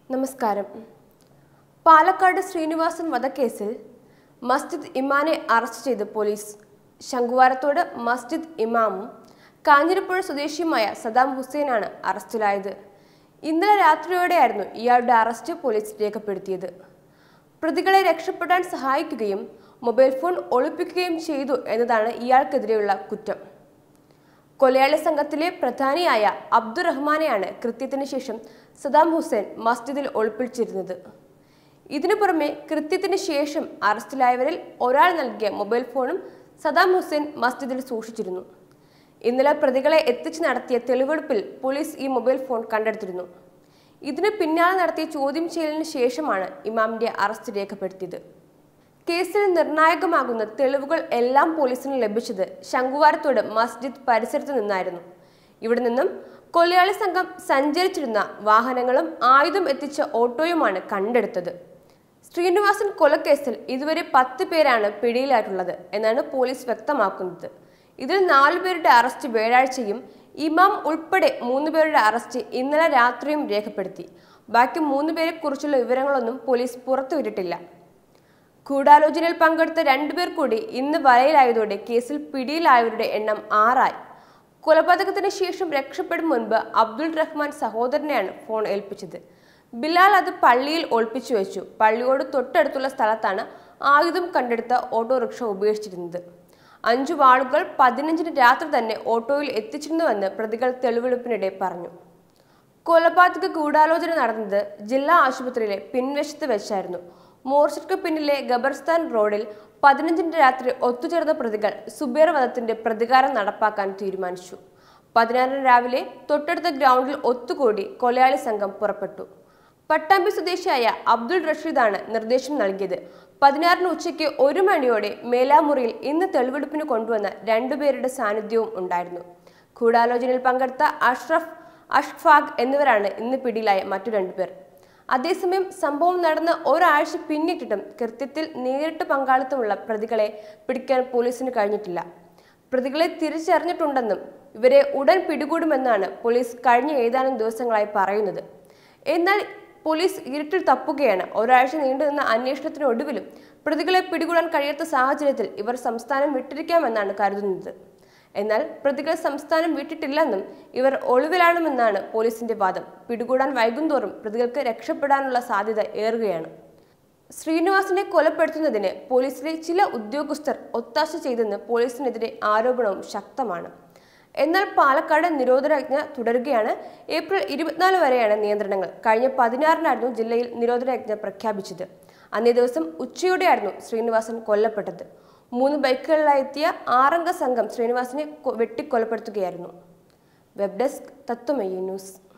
നമസ്കാരം പാലക്കാട് ശ്രീനിവാസൻ വധക്കേസിൽ മസ്ജിദ് ഇമാനെ അറസ്റ്റ് ചെയ്ത് പോലീസ് ശംഖുവാരത്തോട് മസ്ജിദ് ഇമാമും കാഞ്ഞിരപ്പുഴ സ്വദേശിയുമായ സദാം ഹുസൈനാണ് അറസ്റ്റിലായത് ഇന്നലെ രാത്രിയോടെയായിരുന്നു ഇയാളുടെ അറസ്റ്റ് പോലീസ് രേഖപ്പെടുത്തിയത് പ്രതികളെ രക്ഷപ്പെടാൻ സഹായിക്കുകയും മൊബൈൽ ഫോൺ ഒളിപ്പിക്കുകയും ചെയ്തു എന്നതാണ് ഇയാൾക്കെതിരെയുള്ള കുറ്റം കൊലയാളി സംഘത്തിലെ പ്രധാനിയായ അബ്ദുറഹ്മാനെയാണ് കൃത്യത്തിന് ശേഷം സദാം ഹുസൈൻ മസ്ജിദിൽ ഒളിപ്പിച്ചിരുന്നത് ഇതിനു പുറമെ കൃത്യത്തിന് ശേഷം അറസ്റ്റിലായവരിൽ ഒരാൾ നൽകിയ മൊബൈൽ ഫോണും സദാം ഹുസൈൻ മസ്ജിദിൽ സൂക്ഷിച്ചിരുന്നു ഇന്നലെ പ്രതികളെ എത്തിച്ച് നടത്തിയ തെളിവെടുപ്പിൽ പോലീസ് ഈ മൊബൈൽ ഫോൺ കണ്ടെടുത്തിരുന്നു ഇതിന് പിന്നാലെ നടത്തിയ ചോദ്യം ചെയ്യലിന് ശേഷമാണ് ഇമാമിന്റെ അറസ്റ്റ് രേഖപ്പെടുത്തിയത് കേസിൽ നിർണായകമാകുന്ന തെളിവുകൾ എല്ലാം പോലീസിന് ലഭിച്ചത് ശംഖുവാരത്തോട് മസ്ജിദ് പരിസരത്ത് നിന്നായിരുന്നു ഇവിടെ നിന്നും കൊലയാളി സംഘം സഞ്ചരിച്ചിരുന്ന വാഹനങ്ങളും ആയുധം എത്തിച്ച ഓട്ടോയുമാണ് കണ്ടെടുത്തത് ശ്രീനിവാസൻ കൊലക്കേസിൽ ഇതുവരെ പത്ത് പേരാണ് പിടിയിലായിട്ടുള്ളത് എന്നാണ് പോലീസ് വ്യക്തമാക്കുന്നത് ഇതിൽ നാലു പേരുടെ അറസ്റ്റ് വ്യാഴാഴ്ചയും ഇമാം ഉൾപ്പെടെ മൂന്ന് പേരുടെ അറസ്റ്റ് ഇന്നലെ രാത്രിയും രേഖപ്പെടുത്തി ബാക്കി മൂന്ന് പേരെ കുറിച്ചുള്ള വിവരങ്ങളൊന്നും പോലീസ് പുറത്തുവിട്ടിട്ടില്ല ഗൂഢാലോചനയിൽ പങ്കെടുത്ത രണ്ടുപേർ കൂടി ഇന്ന് വലയിലായതോടെ കേസിൽ പിടിയിലായവരുടെ എണ്ണം ആറായി കൊലപാതകത്തിന് ശേഷം രക്ഷപ്പെടും മുൻപ് അബ്ദുൾ റഹ്മാൻ സഹോദരനെയാണ് ഫോൺ ഏൽപ്പിച്ചത് ബിലാൽ അത് പള്ളിയിൽ ഒളിപ്പിച്ചു വെച്ചു പള്ളിയോട് തൊട്ടടുത്തുള്ള സ്ഥലത്താണ് ആയുധം കണ്ടെടുത്ത ഓട്ടോറിക്ഷ ഉപേക്ഷിച്ചിരുന്നത് അഞ്ചു വാളുകൾ പതിനഞ്ചിന് രാത്രി തന്നെ ഓട്ടോയിൽ എത്തിച്ചിരുന്നുവെന്ന് പ്രതികൾ തെളിവെടുപ്പിനിടെ പറഞ്ഞു കൊലപാതക ഗൂഢാലോചന നടന്നത് ജില്ലാ ആശുപത്രിയിലെ പിൻവശത്ത് വെച്ചായിരുന്നു മോർച്ചയ്ക്ക് പിന്നിലെ ഗബർസ്ഥാൻ റോഡിൽ പതിനഞ്ചിന് രാത്രി ഒത്തുചേർന്ന പ്രതികൾ സുബേർ വധത്തിന്റെ പ്രതികാരം നടപ്പാക്കാൻ തീരുമാനിച്ചു പതിനാറിന് രാവിലെ തൊട്ടടുത്ത ഗ്രൗണ്ടിൽ ഒത്തുകൂടി കൊലയാളി സംഘം പുറപ്പെട്ടു പട്ടാമ്പി സ്വദേശിയായ അബ്ദുൾ റഷീദാണ് നിർദ്ദേശം നൽകിയത് പതിനാറിന് ഉച്ചയ്ക്ക് ഒരു മണിയോടെ മേലാമുറിയിൽ ഇന്ന് തെളിവെടുപ്പിന് കൊണ്ടുവന്ന രണ്ടുപേരുടെ സാന്നിധ്യവും ഉണ്ടായിരുന്നു ഗൂഢാലോചനയിൽ പങ്കെടുത്ത അഷ്റഫ് അഷ്ഫാഖ് എന്നിവരാണ് ഇന്ന് പിടിയിലായ മറ്റു രണ്ടുപേർ അതേസമയം സംഭവം നടന്ന് ഒരാഴ്ച പിന്നിട്ടിട്ടും കൃത്യത്തിൽ നേരിട്ട് പങ്കാളിത്തമുള്ള പ്രതികളെ പിടിക്കാൻ പോലീസിന് കഴിഞ്ഞിട്ടില്ല പ്രതികളെ തിരിച്ചറിഞ്ഞിട്ടുണ്ടെന്നും ഇവരെ ഉടൻ പിടികൂടുമെന്നാണ് പോലീസ് കഴിഞ്ഞ ഏതാനും ദിവസങ്ങളായി പറയുന്നത് എന്നാൽ പോലീസ് ഇരുട്ടിൽ തപ്പുകയാണ് ഒരാഴ്ച നീണ്ടുനിന്ന അന്വേഷണത്തിനൊടുവിലും പ്രതികളെ പിടികൂടാൻ കഴിയാത്ത സാഹചര്യത്തിൽ ഇവർ സംസ്ഥാനം വിട്ടിരിക്കാമെന്നാണ് കരുതുന്നത് എന്നാൽ പ്രതികൾ സംസ്ഥാനം വിട്ടിട്ടില്ലെന്നും ഇവർ ഒളിവിലാണെന്നാണ് പോലീസിന്റെ വാദം പിടികൂടാൻ വൈകുന്തോറും പ്രതികൾക്ക് രക്ഷപ്പെടാനുള്ള സാധ്യത ഏറുകയാണ് ശ്രീനിവാസിനെ കൊലപ്പെടുത്തുന്നതിന് പോലീസിലെ ചില ഉദ്യോഗസ്ഥർ ഒത്താശ ചെയ്തെന്ന് പോലീസിനെതിരെ ആരോപണവും ശക്തമാണ് എന്നാൽ പാലക്കാട് നിരോധനാജ്ഞ തുടരുകയാണ് ഏപ്രിൽ ഇരുപത്തിനാല് വരെയാണ് നിയന്ത്രണങ്ങൾ കഴിഞ്ഞ പതിനാറിനായിരുന്നു ജില്ലയിൽ നിരോധനാജ്ഞ പ്രഖ്യാപിച്ചത് അന്നേ ദിവസം ഉച്ചയോടെയായിരുന്നു ശ്രീനിവാസൻ കൊല്ലപ്പെട്ടത് മൂന്ന് ബൈക്കുകളിലായി എത്തിയ ആറംഗ സംഘം ശ്രീനിവാസനെ കൊ- വെട്ടിക്കൊലപ്പെടുത്തുകയായിരുന്നു വെബ് ഡെസ്ക് തത്വമയി ന്യൂസ്